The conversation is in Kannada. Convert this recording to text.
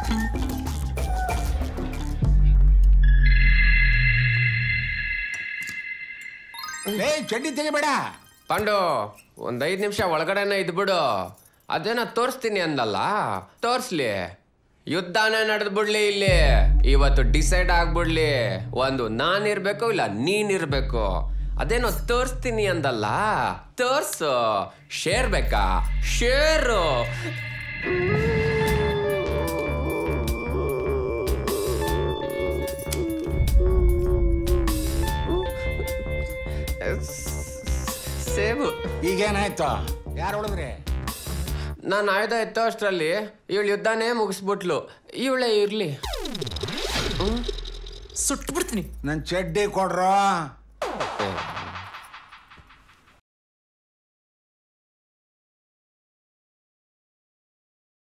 ಏ ಚಡ್ಡಿ ತೆಗಿಬೇಡ ಪಾಂಡು ಒಂದ್ ಐದ್ ನಿಮಿಷ ಒಳಗಡೆನೆ ಇದ್ಬಿಡು ಅದೇನ ತೋರಿಸ್ತೀನಿ ಅಂದಲ್ಲ ತೋರ್ಸ್ಲಿ ಯುದ್ಧನೇ ನಡೆದ್ಬಿಡ್ಲಿ ಇಲ್ಲಿ ಇವತ್ತು ಡಿಸೈಡ್ ಆಗ್ಬಿಡ್ಲಿ ಒಂದು ನಾನ್ ಇರ್ಬೇಕು ಇಲ್ಲ ನೀನ್ ಇರ್ಬೇಕು ಅದೇನೋ ತೋರಿಸ್ತೀನಿ ಅಂದಲ್ಲ ತೋರ್ಸು ಶೇರ್ ಬೇಕಾ ಶೇರು ಸೇಬು ಈಗೇನಾಯ್ತು ಯಾರು ಹೊಡೆದ್ರಿ ನಾನು ಆಯ್ದ ಎತ್ತೋ ಅಷ್ಟರಲ್ಲಿ ಇವಳು ಯುದ್ಧನೇ ಮುಗಿಸ್ಬಿಟ್ಲು ಇವಳೇ ಇರ್ಲಿ ಸುಟ್ಟು ಬಿಡ್ತೀನಿ ನನ್ ಚಡ್ಡಿ ಕೊಡ್ರೋ ಏ,